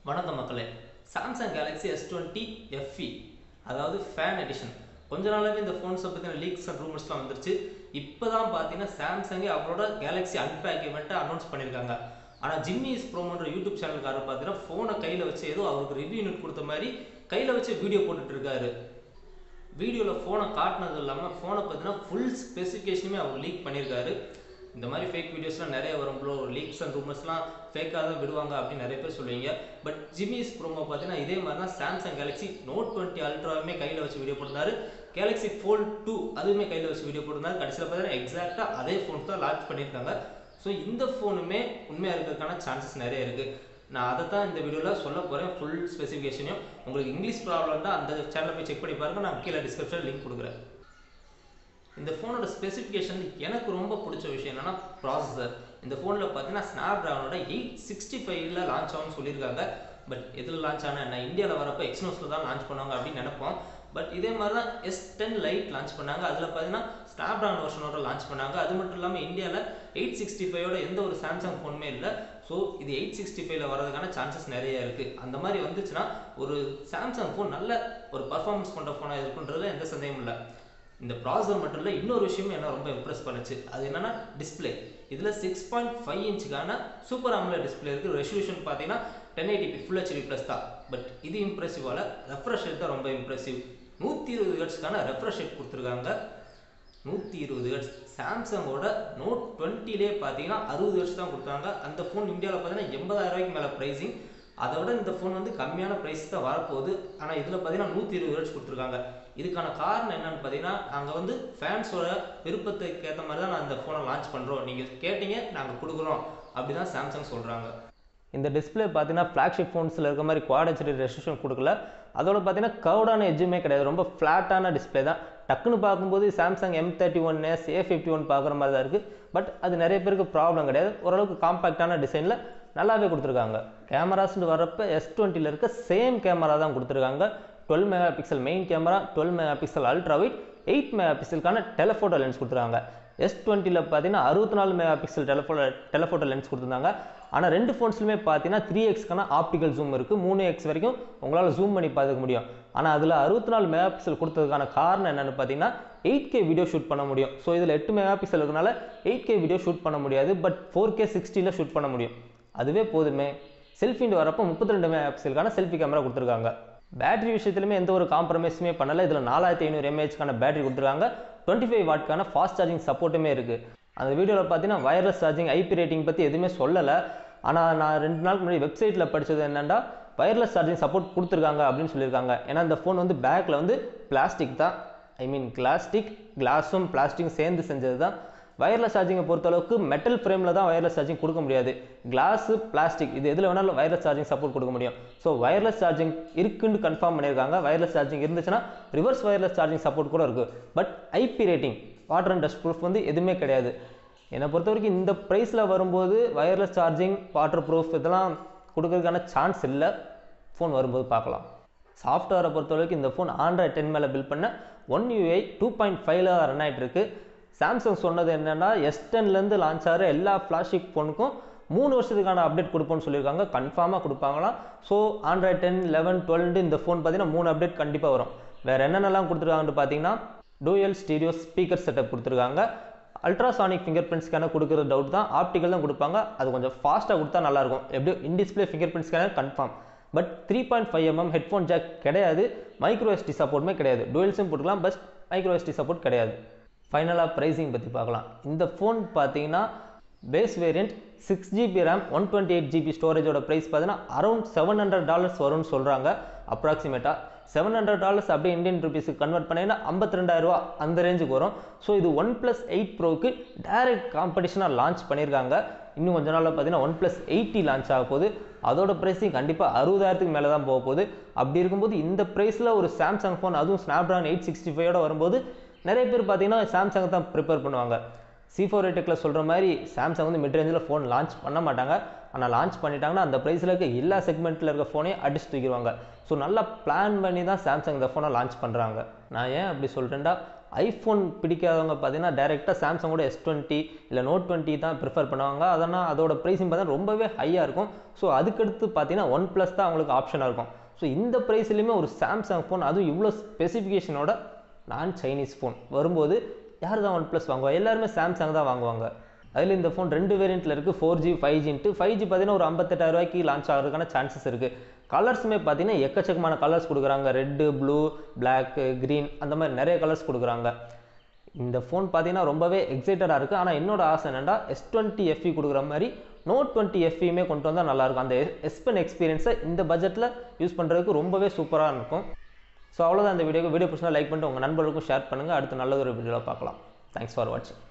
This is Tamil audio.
வணக்கம் மக்களே Samsung Galaxy S twenty FE அதாவது ஃபேன் எடிஷன் கொஞ்ச நாளாவே இந்த ஃபோன்ஸை பற்றின லீக்ஸ் அண்ட் ரூமர்ஸ்லாம் வந்துருச்சு இப்போ தான் பார்த்தீங்கன்னா சாம்சங்கே அவங்களோட கேலக்ஸி அன்பேக் இவெண்ட்டை அனௌன்ஸ் பண்ணியிருக்காங்க ஆனால் ஜிம்மிஸ் ப்ரோமோன்ற யூடியூப் சேனல்காரர் பார்த்தீங்கன்னா ஃபோனை கையில் வச்சு ஏதோ அவருக்கு ரிவ்யூ யூனிட் கொடுத்த மாதிரி கையில் வச்சு வீடியோ போட்டுட்டு இருக்காரு வீடியோவில் ஃபோனை காட்டினது இல்லாமல் ஃபோனை பார்த்தீங்கன்னா ஃபுல் ஸ்பெசிஃபிகேஷனுமே அவர் லீக் பண்ணியிருக்காரு இந்த மாதிரி ஃபேக் வீடியோஸ்லாம் நிறைய வரும் ப்ரோ லீக்ஸ் அண்ட் ரூமர்ஸ்லாம் ஃபேக்காக தான் விடுவாங்க அப்படின்னு நிறைய பேர் சொல்லுவீங்க பட் ஜிமிஸ் ப்ரோமோ பார்த்தீங்கன்னா இதே மாதிரி தான் சாம்சங் கேலக்ஸி நோட் டுவெண்ட்டி அல்ட்ராவுமே கையில் வச்சு வீடியோ போட்டிருந்தாரு கேலக்ஸி ஃபோல்ட் டூ அதுவுமே கையில் வச்சு வீடியோ போட்டிருந்தாரு கடைசியில் பார்த்தீங்கன்னா எக்ஸாக்டாக அதே ஃபோன் தான் லான்ச் பண்ணியிருக்காங்க ஸோ இந்த ஃபோனுமே உண்மையாக இருக்கிறதுக்கான சான்சஸ் நிறைய இருக்குது நான் அதை தான் இந்த வீடியோவில் சொல்ல போகிறேன் ஃபுல் ஸ்பெசிஃபிகேஷனையும் உங்களுக்கு இங்கிலீஷ் ப்ராப்ளம் தான் அந்த சேனலை போய் செக் பண்ணி பாருங்க நான் கீழே டிஸ்கிரிப்ஷன் லிங்க் கொடுக்குறேன் இந்த ஃபோனோட ஸ்பெசிஃபிகேஷன் எனக்கு ரொம்ப பிடிச்ச விஷயம் என்னன்னா ப்ராசஸர் இந்த ஃபோனில் பார்த்தீங்கன்னா ஸ்னாப் ட்ராகனோட எயிட் சிக்ஸ்டி ஃபைவ்ல லான்ச் ஆகும்னு சொல்லியிருக்காங்க பட் எதில் லான்ச் ஆனால் என்ன இந்தியாவில் வரப்போ எக்ஸ்னோஸில் தான் லான்ச் பண்ணுவாங்க அப்படின்னு நினைப்போம் பட் இதே மாதிரி தான் எஸ் டென் லைட் லான்ச் பண்ணாங்க அதில் பார்த்தீங்கன்னா ஸ்னாப் ட்ராகன் வெர்ஷனோட லான்ச் பண்ணாங்க அது மட்டும் இல்லாமல் இந்தியாவில் எயிட் சிக்ஸ்டி ஃபைவோட எந்த ஒரு சாம்சங் ஃபோனுமே இல்லை ஸோ இது எயிட் சிக்ஸ்டி ஃபைவ்ல வரதுக்கான சான்சஸ் நிறைய இருக்குது அந்த மாதிரி வந்துச்சுன்னா ஒரு சாம்சங் ஃபோன் நல்ல ஒரு பர்ஃபார்மன்ஸ் கொண்ட ஃபோனாக இருக்குன்றதுல எந்த சந்தேகமும் இல்லை இந்த ப்ராசஸர் மட்டும் இல்லை இன்னொரு விஷயமும் என்ன ரொம்ப இம்ப்ரெஸ் பண்ணுச்சு அது என்னன்னா டிஸ்பிளே இதில் சிக்ஸ் பாயிண்ட் ஃபைவ் இன்ச்சுக்கான சூப்பர் AMOLED டிஸ்பிளே இருக்குது ரெசல்யூஷன் பார்த்தீங்கன்னா ten eighty P full HD plus தான் பட் இது இம்ப்ரெசிவால ரெஃப்ரெஷ் ரேட் தான் ரொம்ப இம்ப்ரெசிவ் நூற்றி இருபது ஹெட்ஸ்க்கான ரெஃப்ரெஷ் ரேட் கொடுத்துருக்காங்க நூற்றி இருபது ஹெட்ஸ் சாம்சங்கோட நோட் டுவெண்ட்டிலே பார்த்தீங்கன்னா அறுபது ஹெட்ஸ் தான் கொடுத்தாங்க அந்த ஃபோன் இந்தியாவில் பார்த்தீங்கன்னா எண்பதாயிரம் ரூபாய்க்கு மேலே ப்ரைஸிங் அதை விட இந்த ஃபோன் வந்து கம்மியான ப்ரைஸ் தான் வரப்போகுது ஆனால் இதில் பார்த்தீங்கன்னா நூற்றி இருபது ஹெட்ஸ் கொடுத்துருக்காங்க இதுக்கான காரணம் என்னன்னு பார்த்தீங்கன்னா நாங்கள் வந்து ஃபேன்ஸோட விருப்பத்துக்கு ஏற்ற மாதிரி தான் நான் இந்த ஃபோனை லான்ச் பண்ணுறோம் நீங்கள் கேட்டீங்க நாங்கள் கொடுக்குறோம் அப்படி தான் சாம்சங் சொல்கிறாங்க இந்த டிஸ்பிளே பார்த்தீங்கன்னா ஃப்ளாக்ஷிப் ஃபோன்ஸில் இருக்க மாதிரி குவாட் ஹெச்டி ரெஸ்ட்ரிக்ஷன் கொடுக்கல அதோட பார்த்தீங்கன்னா கவுடான எஜ்ஜுமே கிடையாது ரொம்ப ஃப்ளாட்டான டிஸ்பிளே தான் டக்குன்னு பார்க்கும்போது Samsung M thirty one S A fifty one பார்க்குற மாதிரி தான் இருக்குது பட் அது நிறைய பேருக்கு ப்ராப்ளம் கிடையாது ஓரளவுக்கு காம்பாக்டான டிசைனில் நல்லாவே கொடுத்துருக்காங்க கேமராஸ்னு வரப்போ எஸ் டுவெண்ட்டியில் இருக்க சேம் கேமரா தான் கொடுத்துருக்காங்க twelve megapixel main camera twelve megapixel ultra wide eight மெகா பிக்சலுக்கான டெலஃபோட்டோ லென்ஸ் கொடுத்துருக்காங்க எஸ் டுவெண்ட்டியில் பார்த்தீங்கன்னா அறுபத்தி நாலு megapixel telephoto telephoto lens கொடுத்துருந்தாங்க ஆனால் ரெண்டு ஃபோன்ஸ்லுமே பார்த்தீங்கன்னா த்ரீ எக்ஸ்க்கான ஆப்டிக்கல் ஜூம் இருக்குது மூணு எக்ஸ் வரைக்கும் உங்களால் ஜூம் பண்ணி பார்த்துக்க முடியும் ஆனால் அதில் அறுபத்தி நாலு மெகா பிக்சல் கொடுத்ததுக்கான காரணம் என்னென்னு பார்த்தீங்கன்னா எயிட் கே வீடியோ ஷூட் பண்ண முடியும் ஸோ இதில் எட்டு மெகா பிக்சல் இருக்கனால எயிட் கே வீடியோ ஷூட் பண்ண முடியாது பட் ஃபோர் கே சிக்ஸ்டியில் ஷூட் பண்ண முடியும் அதுவே போதுமே செல்ஃபின்னு வரப்போ முப்பத்தி ரெண்டு மெகா பிக்சலுக்கான செல்ஃபி கேமரா கொடுத்துருக்காங்க பேட்டரி விஷயத்துலையுமே எந்த ஒரு காம்ப்ரமைஸுமே பண்ணல இதில் நாலாயிரத்தி ஐநூறு எம்ஏஹெச்க்கான பேட்டரி கொடுத்துருக்காங்க டுவெண்ட்டி ஃபைவ் வாட்க்கான ஃபாஸ்ட் சார்ஜிங் சப்போர்ட்டுமே இருக்குது அந்த வீடியோவில் பார்த்தீங்கன்னா வயர்லெஸ் சார்ஜிங் ஐபி ரேட்டிங் பற்றி எதுவுமே சொல்லலை ஆனால் நான் ரெண்டு நாளுக்கு முன்னாடி வெப்சைட்டில் படித்தது என்னென்னா வயர்லெஸ் சார்ஜிங் சப்போர்ட் கொடுத்துருக்காங்க அப்படின்னு சொல்லியிருக்காங்க ஏன்னா இந்த ஃபோன் வந்து பேக்கில் வந்து பிளாஸ்டிக் தான் ஐ மீன் கிளாஸ்டிக் கிளாஸும் பிளாஸ்டிக்கும் சேர்ந்து செஞ்சது தான் வயர்லெஸ் சார்ஜிங்கை பொறுத்தளவுக்கு மெட்டல் ஃப்ரேமில் தான் வயர்லெஸ் சார்ஜிங் கொடுக்க முடியாது கிளாஸு பிளாஸ்டிக் இது எதில் வேணாலும் வயர்லெஸ் சார்ஜிங் சப்போர்ட் கொடுக்க முடியும் ஸோ வயர்லெஸ் சார்ஜிங் இருக்குன்னு கன்ஃபார்ம் பண்ணியிருக்காங்க வயர்லெஸ் சார்ஜிங் இருந்துச்சுன்னா ரிவர்ஸ் வயர்லெஸ் சார்ஜிங் சப்போர்ட் கூட இருக்குது but IP rating water and dust proof வந்து எதுவுமே கிடையாது என்னை பொறுத்த வரைக்கும் இந்த ப்ரைஸில் வரும்போது வயர்லெஸ் சார்ஜிங் வாட்டர் ப்ரூஃப் இதெல்லாம் கொடுக்கறதுக்கான சான்ஸ் இல்லை ஃபோன் வரும்போது பார்க்கலாம் சாஃப்ட்வேரை பொறுத்த வரைக்கும் இந்த ஃபோன் ஆண்ட்ராய்ட் டென் மேலே பில் பண்ண ஒன் யூஐ டூ பாயிண்ட் ஃபைவ்ல ரன் ஆகிட்டு இருக்கு சாம்சங் சொன்னது என்னென்னா எஸ் டென்லேருந்து லான்ச் ஆகிற எல்லா ஃப்ளாஷிக் ஃபோனுக்கும் மூணு வருஷத்துக்கான அப்டேட் கொடுப்போம்னு சொல்லியிருக்காங்க கன்ஃபார்மாக கொடுப்பாங்களாம் so Android ten eleven twelve இந்த ஃபோன் பார்த்தீங்கன்னா மூணு அப்டேட் கண்டிப்பாக வரும் வேறு என்னென்னலாம் கொடுத்துருக்காங்கன்னு பார்த்தீங்கன்னா டூயல் ஸ்டீரியோ ஸ்பீக்கர் செட்டப் கொடுத்துருக்காங்க அல்ட்ராசானிக் ஃபிங்கர் பிரிண்ட் ஸ்கேனர் கொடுக்குற டவுட் தான் ஆப்டிக்கல் தான் கொடுப்பாங்க அது கொஞ்சம் ஃபாஸ்ட்டாக கொடுத்தா நல்லாயிருக்கும் எப்படி in display fingerprint scanner confirm but three point five mm headphone jack கிடையாது மைக்ரோ எஸ்டி சப்போர்ட்டுமே கிடையாது டுவெல் சிம் போட்டுக்கலாம் பட் மைக்ரோ எஸ்டி சப்போர்ட் கிடையாது ஃபைனலாக ப்ரைஸிங் பற்றி பார்க்கலாம் இந்த ஃபோன் பார்த்தீங்கன்னா base variant six GB RAM one twenty eight GB ஸ்டோரேஜோட ப்ரைஸ் பார்த்தீங்கன்னா அரௌண்ட் செவன் ஹண்ட்ரட் டாலர்ஸ் வரும்னு சொல்கிறாங்க அப்ராக்சிமேட்டாக செவன் ஹண்ட்ரட் டாலர்ஸ் அப்படியே இந்தியன் ருபீஸுக்கு கன்வெர்ட் பண்ணிங்கன்னா ஐம்பத்தி ரெண்டாயிரரூவா அந்த ரேஞ்சுக்கு வரும் ஸோ இது ஒன் ப்ளஸ் எயிட் ப்ரோக்கு டைரக்ட் காம்படிஷனாக லான்ச் பண்ணியிருக்காங்க இன்னும் கொஞ்ச நாளில் பார்த்தீங்கன்னா ஒன் ப்ளஸ் எயிட்டி லான்ச் ஆக போகுது அதோட ப்ரைஸிங் கண்டிப்பாக அறுபதாயிரத்துக்கு மேலே தான் போக போகுது அப்படி இருக்கும்போது இந்த ப்ரைஸில் ஒரு சாம்சங் ஃபோன் அதுவும் ஸ்னாப்ட்ராகன் எயிட் சிக்ஸ்டி ஃபைவோட வரும்போது நிறைய பேர் பார்த்தீங்கன்னா சாம்சங் தான் ப்ரிப்பேர் பண்ணுவாங்க சி ஃபோர் டெக்கில் சொல்கிற மாதிரி சாம்சங் வந்து மிட் ரேஞ்சில் ஃபோன் லான்ச் பண்ண மாட்டாங்க ஆனால் லான்ச் பண்ணிட்டாங்கன்னா அந்த ப்ரைஸில் இருக்க எல்லா செக்மெண்ட்டில் இருக்க ஃபோனையும் அடிச்சு தூக்கிடுவாங்க ஸோ நல்லா பிளான் பண்ணி தான் சாம்சங் இந்த ஃபோனை லான்ச் பண்ணுறாங்க நான் ஏன் அப்படி சொல்கிறேன்டா ஐஃபோன் பிடிக்காதவங்க பார்த்தீங்கன்னா டேரெக்டாக சாம்சங்கோட எஸ் டுவெண்ட்டி இல்லை நோட் டுவெண்ட்டி தான் ப்ரிஃபர் பண்ணுவாங்க அதனால் அதோட ப்ரைஸிங் பார்த்தா ரொம்பவே ஹையாக இருக்கும் ஸோ அதுக்கடுத்து பார்த்தீங்கன்னா ஒன் ப்ளஸ் தான் அவங்களுக்கு ஆப்ஷனாக இருக்கும் ஸோ இந்த ப்ரைஸ்லையுமே ஒரு சாம்சங் ஃபோன் அதுவும் இவ்வளோ ஸ்பெசிஃபிகேஷனோட நான் சைனீஸ் ஃபோன் வரும்போது யார் தான் ஒன் ப்ளஸ் வாங்குவா எல்லாருமே சாம்சங் தான் வாங்குவாங்க அதில் இந்த ஃபோன் ரெண்டு வேரியண்ட்டில் இருக்குது ஃபோர் ஜி ஃபைவ் ஜின்ட்டு ஃபைவ் ஜி பார்த்தீங்கன்னா ஒரு ஐம்பத்தெட்டாயிரம் ரூபாய்க்கு லான்ச் ஆகிறதுக்கான சான்சஸ் இருக்குது கலர்ஸுமே பார்த்தீங்கன்னா எக்கச்சக்கமான கலர்ஸ் கொடுக்குறாங்க ரெட்டு ப்ளூ பிளாக்கு க்ரீன் அந்த மாதிரி நிறைய கலர்ஸ் கொடுக்குறாங்க இந்த ஃபோன் பார்த்தீங்கன்னா ரொம்பவே எக்ஸைட்டடாக இருக்குது ஆனால் என்னோட ஆசை என்னென்னா எஸ் டுவெண்ட்டி எஃப்இ கொடுக்குற மாதிரி நோட் டுவெண்ட்டி எஃப்இயுமே கொண்டு வந்தால் நல்லாயிருக்கும் அந்த எஸ் பென் எக்ஸ்பீரியன்ஸை இந்த பட்ஜெட்டில் யூஸ் பண்ணுறதுக்கு ரொம்பவே சூப்பராக இருக்கும் ஸோ அவ்வளோதான் இந்த வீடியோக்கு வீடியோ பிடிச்சா லைக் பண்ணிட்டு உங்கள் நண்பர்களுக்கும் ஷேர் பண்ணுங்கள் அடுத்து நல்ல ஒரு வீடியோவில் பார்க்கலாம் தேங்க்ஸ் ஃபார் வாட்சிங்